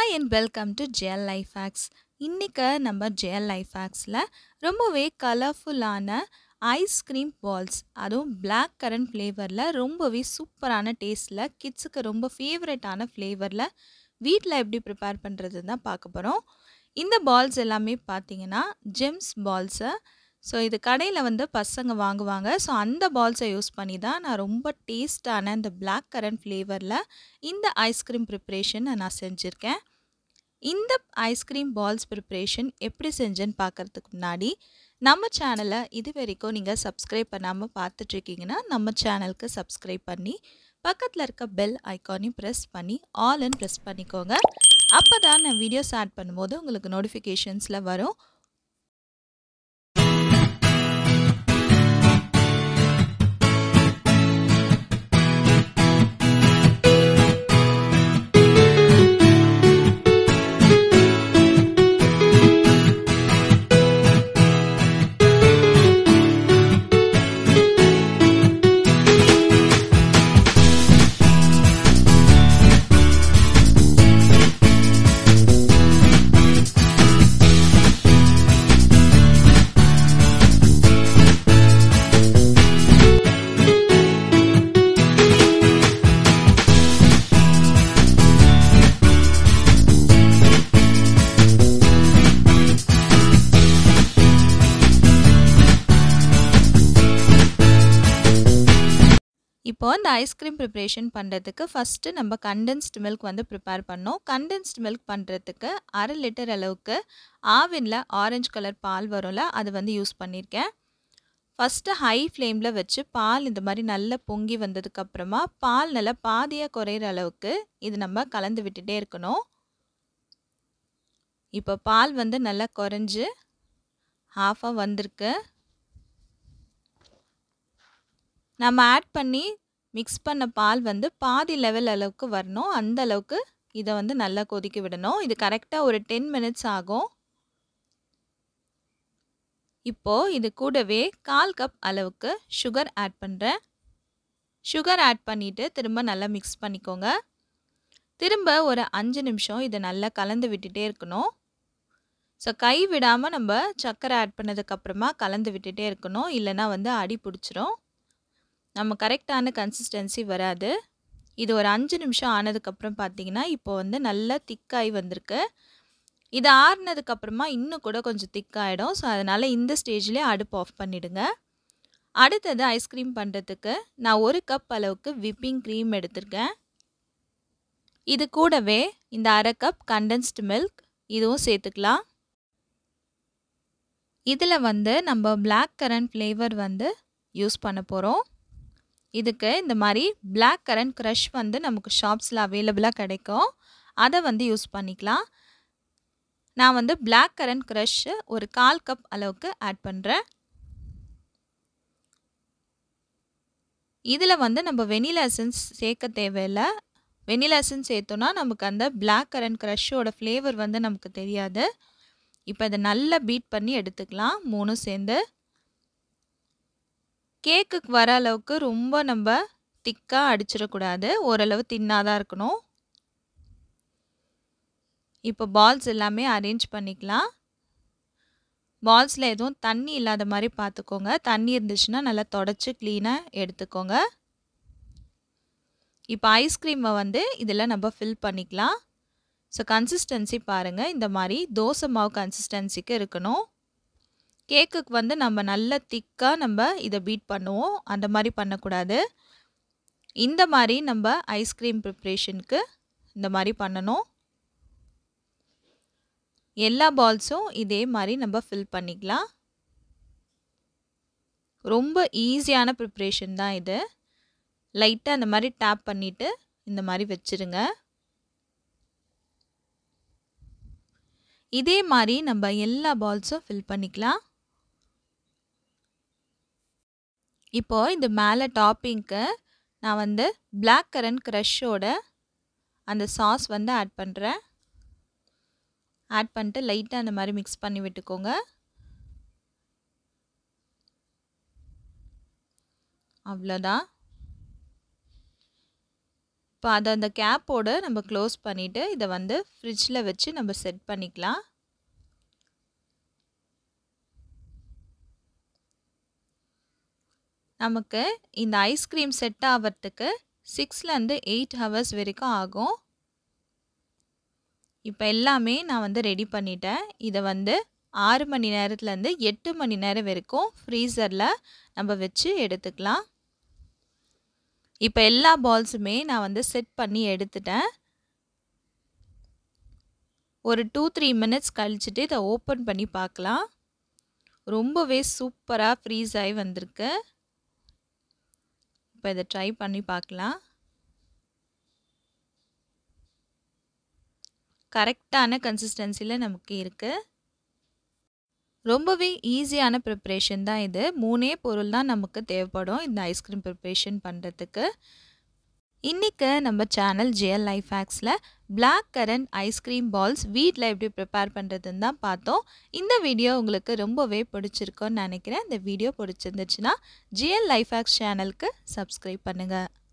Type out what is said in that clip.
Hi and welcome to JL life hacks இன்றைக்கி நம்ம JL life ஹேக்ஸில் ரொம்பவே கலர்ஃபுல்லான ஐஸ்கிரீம் பால்ஸ் அதுவும் Black கரண்ட் ஃப்ளேவரில் ரொம்பவே சூப்பரான டேஸ்ட்டில் கிட்ஸுக்கு ரொம்ப ஃபேவரட்டான ஃப்ளேவரில் வீட்டில் எப்படி ப்ரிப்பேர் பண்ணுறதுன்னு தான் பார்க்க போகிறோம் இந்த பால்ஸ் எல்லாமே பார்த்தீங்கன்னா ஜெம்ஸ் பால்ஸை ஸோ இது கடையில் வந்து பசங்க வாங்குவாங்க ஸோ அந்த பால்ஸை யூஸ் பண்ணி தான் நான் ரொம்ப டேஸ்டான இந்த Black கரண்ட் ஃப்ளேவரில் இந்த ஐஸ்கிரீம் ப்ரிப்ரேஷன் நான் செஞ்சுருக்கேன் இந்த ஐஸ்கிரீம் பால்ஸ் ப்ரிப்ரேஷன் எப்படி செஞ்சேன்னு பார்க்குறதுக்கு முன்னாடி நம்ம சேனலை இது வரைக்கும் நீங்கள் சப்ஸ்கிரைப் பண்ணாமல் பார்த்துட்ருக்கீங்கன்னா நம்ம சேனலுக்கு சப்ஸ்கிரைப் பண்ணி பக்கத்தில் இருக்க பெல் ஐக்கானையும் ப்ரெஸ் பண்ணி ஆல்னு ப்ரெஸ் பண்ணிக்கோங்க அப்போ தான் நான் வீடியோஸ் ஆட் பண்ணும்போது உங்களுக்கு நோட்டிஃபிகேஷன்ஸில் வரும் இப்போ இந்த ஐஸ்கிரீம் ப்ரிப்ரேஷன் பண்ணுறதுக்கு ஃபஸ்ட்டு நம்ம கண்டென்ஸ்டு மில்க் வந்து ப்ரிப்பேர் பண்ணோம் கண்டென்ஸ்டு மில்க் பண்ணுறதுக்கு அரை லிட்டர் அளவுக்கு ஆவினில் ஆரஞ்சு கலர் பால் வரும்ல அது வந்து யூஸ் பண்ணியிருக்கேன் ஃபஸ்ட்டு ஹை ஃப்ளேமில் வச்சு பால் இந்த மாதிரி நல்லா பொங்கி வந்ததுக்கப்புறமா பால் நல்லா பாதியாக குறையிற அளவுக்கு இது நம்ம கலந்து விட்டுட்டே இருக்கணும் இப்போ பால் வந்து நல்லா குறைஞ்சு ஹாஃபாக வந்திருக்கு நம்ம ஆட் பண்ணி மிக்ஸ் பண்ண பால் வந்து பாதி லெவல் அளவுக்கு வரணும் அந்த அளவுக்கு இதை வந்து நல்லா கொதிக்க விடணும் இது கரெக்டாக ஒரு டென் மினிட்ஸ் ஆகும் இப்போது இது கூடவே கால் கப் அளவுக்கு சுகர் ஆட் பண்ணுறேன் சுகர் ஆட் பண்ணிவிட்டு திரும்ப நல்லா மிக்ஸ் பண்ணிக்கோங்க திரும்ப ஒரு அஞ்சு நிமிஷம் இதை நல்லா கலந்து விட்டுட்டே இருக்கணும் ஸோ கை விடாமல் நம்ம சர்க்கரை ஆட் பண்ணதுக்கப்புறமா கலந்து விட்டுட்டே இருக்கணும் இல்லைனா வந்து அடி பிடிச்சிரும் நம்ம கரெக்டான கன்சிஸ்டன்சி வராது இது ஒரு அஞ்சு நிமிஷம் ஆனதுக்கப்புறம் பார்த்தீங்கன்னா இப்போ வந்து நல்லா திக்காகி வந்திருக்கு இது ஆறுனதுக்கப்புறமா இன்னும் கூட கொஞ்சம் திக்காகிடும் ஸோ அதனால் இந்த ஸ்டேஜ்லேயே அடுப்பு ஆஃப் பண்ணிவிடுங்க அடுத்தது ஐஸ்கிரீம் பண்ணுறதுக்கு நான் ஒரு கப் அளவுக்கு விப்பிங் க்ரீம் எடுத்திருக்கேன் இது கூடவே இந்த அரை கப் கண்டென்ஸ்டு மில்க் இதுவும் சேர்த்துக்கலாம் இதில் வந்து நம்ம Black கரண்ட் ஃப்ளேவர் வந்து யூஸ் பண்ண போகிறோம் இதுக்கு இந்த மாதிரி Black கரண்ட் க்ரஷ் வந்து நமக்கு ஷாப்ஸில் அவைலபிளாக கிடைக்கும் அதை வந்து யூஸ் பண்ணிக்கலாம் நான் வந்து Black கரண்ட் க்ரஷ்ஷு ஒரு கால் கப் அளவுக்கு ஆட் பண்ணுறேன் இதில் வந்து நம்ம வெனிலா எசன்ஸ் சேர்க்க தேவையில்லை வெனிலா எசன்ஸ் சேர்த்தோன்னா நமக்கு அந்த Black கரண்ட் க்ரஷ்ஷோட ஃப்ளேவர் வந்து நமக்கு தெரியாது இப்போ இதை நல்லா பீட் பண்ணி எடுத்துக்கலாம் மூணும் சேர்ந்து கேக்குக்கு வர அளவுக்கு ரொம்ப நம்ம திக்காக அடிச்சிடக்கூடாது ஓரளவு தின்னாக தான் இருக்கணும் இப்போ பால்ஸ் எல்லாமே அரேஞ்ச் பண்ணிக்கலாம் பால்ஸில் எதுவும் தண்ணி இல்லாத மாதிரி பார்த்துக்கோங்க தண்ணி இருந்துச்சுன்னா நல்லா தொடச்சி க்ளீனாக எடுத்துக்கோங்க இப்போ ஐஸ்கிரீமை வந்து இதில் நம்ம ஃபில் பண்ணிக்கலாம் ஸோ கன்சிஸ்டன்சி பாருங்கள் இந்த மாதிரி தோசை மாவு கன்சிஸ்டன்சிக்கு இருக்கணும் கேக்குக்கு வந்து நம்ம நல்ல திக்காக நம்ம இதை பீட் பண்ணுவோம் அந்த மாதிரி பண்ணக்கூடாது இந்த மாதிரி நம்ம ஐஸ்கிரீம் ப்ரிப்ரேஷனுக்கு இந்த மாதிரி பண்ணணும் எல்லா பால்ஸும் இதே மாதிரி நம்ம ஃபில் பண்ணிக்கலாம் ரொம்ப ஈஸியான ப்ரிப்ரேஷன் தான் இது லைட்டாக அந்த மாதிரி டேப் பண்ணிவிட்டு இந்த மாதிரி வச்சுருங்க இதே மாதிரி நம்ம எல்லா பால்ஸும் ஃபில் பண்ணிக்கலாம் இப்போது இந்த மேலே டாப்பிங்க்கு நான் வந்து Black கரண்ட் க்ரஷ்ஷோட அந்த சாஸ் வந்து ஆட் பண்ணுறேன் ஆட் பண்ணிட்டு லைட்டாக அந்த மாதிரி மிக்ஸ் பண்ணி விட்டுக்கோங்க அவ்வளோதான் இப்போ இப்போ அத அந்த கேப்போட நம்ம க்ளோஸ் பண்ணிட்டு, இத வந்து ஃப்ரிட்ஜ்ல வச்சு நம்ம செட் பண்ணிக்கலாம். நமக்கு இந்த ஐஸ்கிரீம் செட் ஆவறதுக்கு 6லருந்து 8 ஹவர்ஸ் வரைக்கும் ஆகும். இப்ப எல்லாமே நான் வந்து ரெடி பண்ணிட்டேன். இத வந்து 6 மணி நேரத்துலருந்து 8 மணி நேரம் வரைக்கும் ஃப்ரீசர்ல நம்ம வச்சு எடுத்துக்கலாம். இப்ப எல்லா பால்ஸுமே நான் வந்து செட் பண்ணி எடுத்துட்டேன். ஒரு 2, 3 மினிட்ஸ் கழிச்சுட்டு இத ஓப்பன் பண்ணி பார்க்கலாம். ரொம்பவே சூப்பரா ஃப்ரீஸ் ஆயி வந்திருக்கு. இப்ப இத ட்ரை பண்ணி பார்க்கலாம். கரெக்ட்டான கன்சிஸ்டன்சில நமக்கு இருக்கு. ரொம்பவே ஈஸியான ப்ரிப்பரேஷன் தான் இது. 3ஏ பொருள் தான் நமக்கு தேவைப்படும் இந்த ஐஸ்கிரீம் ப்ரிப்பரேஷன் பண்றதுக்கு. இன்னைக்கு நம்ம சேனல் ஜேஎல் லைஃப் ஹேக்ஸ்ல பிளாக் கரண்ட் ஐஸ்கிரீம் பால்ஸ் வீட்ல எப்படி ப்ரிப்பேர் பண்றதுன்னு தான் பார்த்தோம். இந்த வீடியோ உங்களுக்கு ரொம்பவே பிடிச்சிருக்கும்னு நினைக்கிறேன். இந்த வீடியோ பிடிச்சிருந்துச்சுன்னா ஜேஎல் லைஃப் ஹேக்ஸ் சேனலுக்கு சப்ஸ்கிரைப் பண்ணுங்க.